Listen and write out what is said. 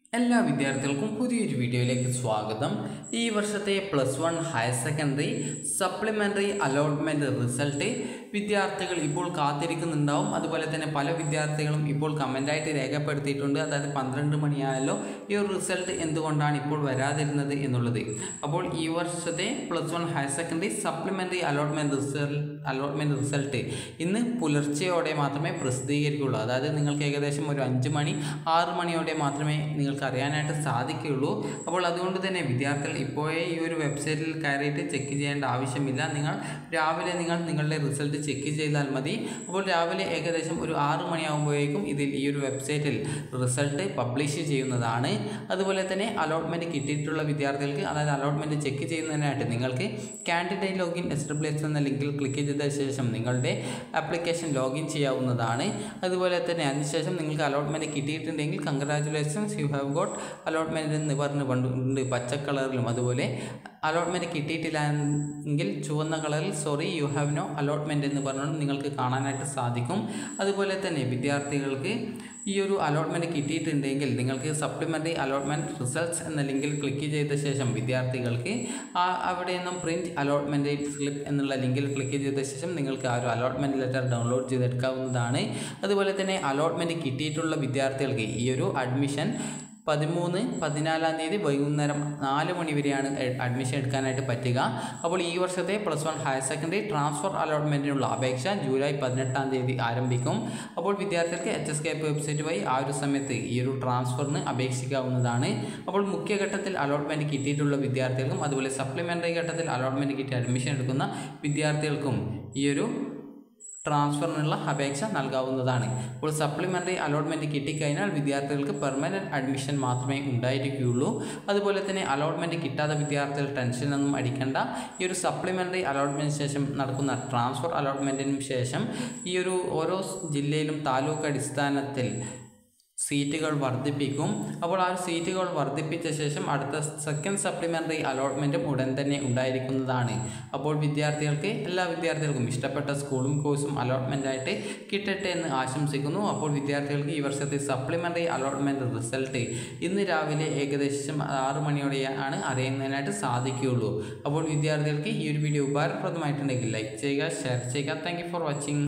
എല്ലാ വിദ്യാർത്ഥികൾക്കും പുതിയൊരു വീഡിയോയിലേക്ക് സ്വാഗതം ഈ വർഷത്തെ plus one higher secondary supplementary allotment result വിദ്യാർത്ഥികൾ ഇപ്പോൾ കാത്തിരിക്കുന്നുണ്ടാവും അതുപോലെ തന്നെ പല വിദ്യാർത്ഥികളും ഇപ്പോൾ കമൻ്റായിട്ട് രേഖപ്പെടുത്തിയിട്ടുണ്ട് അതായത് പന്ത്രണ്ട് മണിയായല്ലോ ഈ ഒരു റിസൾട്ട് എന്തുകൊണ്ടാണ് ഇപ്പോൾ വരാതിരുന്നത് എന്നുള്ളത് അപ്പോൾ ഈ വർഷത്തെ plus one higher secondary supplementary allotment result allotment result ഇന്ന് പുലർച്ചെയോടെ മാത്രമേ പ്രസിദ്ധീകരിക്കുകയുള്ളൂ അതായത് നിങ്ങൾക്ക് ഏകദേശം ഒരു അഞ്ച് മണി ആറ് മണിയോടെ മാത്രമേ നിങ്ങൾക്ക് അറിയാനായിട്ട് സാധിക്കുകയുള്ളൂ അപ്പോൾ അതുകൊണ്ട് തന്നെ വിദ്യാർത്ഥികൾ ഇപ്പോഴേ ഈ ഒരു വെബ്സൈറ്റിൽ കയറിയിട്ട് ചെക്ക് ചെയ്യേണ്ട ആവശ്യമില്ല നിങ്ങൾ രാവിലെ നിങ്ങൾ നിങ്ങളുടെ റിസൾട്ട് ചെക്ക് ചെയ്താൽ മതി അപ്പോൾ രാവിലെ ഏകദേശം ഒരു ആറ് മണിയാകുമ്പോഴേക്കും ഇതിൽ ഈ ഒരു വെബ്സൈറ്റിൽ റിസൾട്ട് പബ്ലിഷ് ചെയ്യുന്നതാണ് അതുപോലെ തന്നെ അലോട്ട്മെൻറ്റ് കിട്ടിയിട്ടുള്ള വിദ്യാർത്ഥികൾക്ക് അതായത് അലോട്ട്മെൻറ്റ് ചെക്ക് ചെയ്യുന്നതിനായിട്ട് നിങ്ങൾക്ക് candidate login S W S എന്ന ലിങ്കിൽ ക്ലിക്ക് ചെയ്ത ശേഷം നിങ്ങളുടെ ആപ്ലിക്കേഷൻ ലോഗിൻ ചെയ്യാവുന്നതാണ് അതുപോലെ തന്നെ അതിനുശേഷം നിങ്ങൾക്ക് അലോട്ട്മെൻറ്റ് കിട്ടിയിട്ടുണ്ടെങ്കിൽ congratulations you have got allotment എന്ന് പറഞ്ഞ് പണ്ടുണ്ട് പച്ച കളറിലും അതുപോലെ അലോട്ട്മെൻറ്റ് കിട്ടിയിട്ടില്ല എങ്കിൽ ചുവന്ന കളറിൽ sorry you have no allotment എന്ന് പറഞ്ഞുകൊണ്ട് നിങ്ങൾക്ക് കാണാനായിട്ട് സാധിക്കും അതുപോലെ തന്നെ വിദ്യാർത്ഥികൾക്ക് ഈ ഒരു അലോട്ട്മെൻറ്റ് കിട്ടിയിട്ടുണ്ടെങ്കിൽ നിങ്ങൾക്ക് സപ്ലിമെൻ്ററി അലോട്ട്മെൻറ്റ് റിസൾട്ട്സ് എന്ന ലിങ്കിൽ ക്ലിക്ക് ചെയ്ത ശേഷം വിദ്യാർത്ഥികൾക്ക് ആ അവിടെ നിന്നും പ്രിൻറ്റ് അലോട്ട്മെൻറ്റ് സ്ലിപ്പ് എന്നുള്ള ലിങ്കിൽ ക്ലിക്ക് ചെയ്ത ശേഷം നിങ്ങൾക്ക് ആ ഒരു അലോട്ട്മെൻറ്റ് ലെറ്റർ ഡൗൺലോഡ് ചെയ്തെടുക്കാവുന്നതാണ് അതുപോലെ തന്നെ അലോട്ട്മെൻറ്റ് കിട്ടിയിട്ടുള്ള വിദ്യാർത്ഥികൾക്ക് ഈ ഒരു അഡ്മിഷൻ പതിമൂന്ന് പതിനാലാം തീയതി വൈകുന്നേരം നാല് മണി വരെയാണ് അഡ്മിഷൻ എടുക്കാനായിട്ട് പറ്റുക അപ്പോൾ ഈ വർഷത്തെ plus one higher secondary transfer അലോട്ട്മെൻറ്റിനുള്ള അപേക്ഷ ജൂലൈ പതിനെട്ടാം തീയതി ആരംഭിക്കും അപ്പോൾ വിദ്യാർത്ഥികൾക്ക് എച്ച് എസ് കെ വെബ്സൈറ്റ് വഴി ആ ഒരു സമയത്ത് ഈ ഒരു ട്രാൻസ്ഫറിന് അപേക്ഷിക്കാവുന്നതാണ് അപ്പോൾ മുഖ്യഘട്ടത്തിൽ അലോട്ട്മെൻറ്റ് കിട്ടിയിട്ടുള്ള വിദ്യാർത്ഥികൾക്കും അതുപോലെ സപ്ലിമെൻ്ററി ഘട്ടത്തിൽ അലോട്ട്മെൻറ്റ് കിട്ടി അഡ്മിഷൻ എടുക്കുന്ന വിദ്യാർത്ഥികൾക്കും ഈ ഒരു ട്രാൻസ്ഫറിനുള്ള അപേക്ഷ നൽകാവുന്നതാണ് ഇപ്പോൾ സപ്ലിമെൻ്ററി അലോട്ട്മെൻറ്റ് കിട്ടിക്കഴിഞ്ഞാൽ വിദ്യാർത്ഥികൾക്ക് പെർമനൻറ്റ് അഡ്മിഷൻ മാത്രമേ ഉണ്ടായിരിക്കുകയുള്ളൂ അതുപോലെ തന്നെ അലോട്ട്മെൻറ്റ് കിട്ടാത്ത വിദ്യാർത്ഥികൾ ടെൻഷനൊന്നും അടിക്കേണ്ട ഈ ഒരു സപ്ലിമെൻ്ററി അലോട്ട്മെൻറ്റിന് ശേഷം നടക്കുന്ന ട്രാൻസ്ഫർ അലോട്ട്മെൻറ്റിനും ശേഷം ഈ ഒരു ഓരോ ജില്ലയിലും താലൂക്ക് അടിസ്ഥാനത്തിൽ സീറ്റുകൾ വർദ്ധിപ്പിക്കും അപ്പോൾ ആ ഒരു സീറ്റുകൾ വർദ്ധിപ്പിച്ച ശേഷം അടുത്ത സെക്കൻഡ് സപ്ലിമെൻ്ററി അലോട്ട്മെൻറ്റും ഉടൻ തന്നെ ഉണ്ടായിരിക്കുന്നതാണ് അപ്പോൾ വിദ്യാർത്ഥികൾക്ക് എല്ലാ വിദ്യാർത്ഥികൾക്കും ഇഷ്ടപ്പെട്ട സ്കൂളും കോഴ്സും അലോട്ട്മെൻറ്റായിട്ട് കിട്ടട്ടെ എന്ന് ആശംസിക്കുന്നു അപ്പോൾ വിദ്യാർത്ഥികൾക്ക് ഈ വർഷത്തെ സപ്ലിമെൻ്ററി അലോട്ട്മെൻറ്റ് റിസൾട്ട് ഇന്ന് രാവിലെ ഏകദേശം ആറ് മണിയോടെയാണ് അറിയുന്നതിനായിട്ട് സാധിക്കുകയുള്ളൂ അപ്പോൾ വിദ്യാർത്ഥികൾക്ക് ഈ ഒരു വീഡിയോ ഉപകാരപ്രദമായിട്ടുണ്ടെങ്കിൽ ലൈക്ക് ചെയ്യുക ഷെയർ ചെയ്യുക താങ്ക് ഫോർ വാച്ചിങ്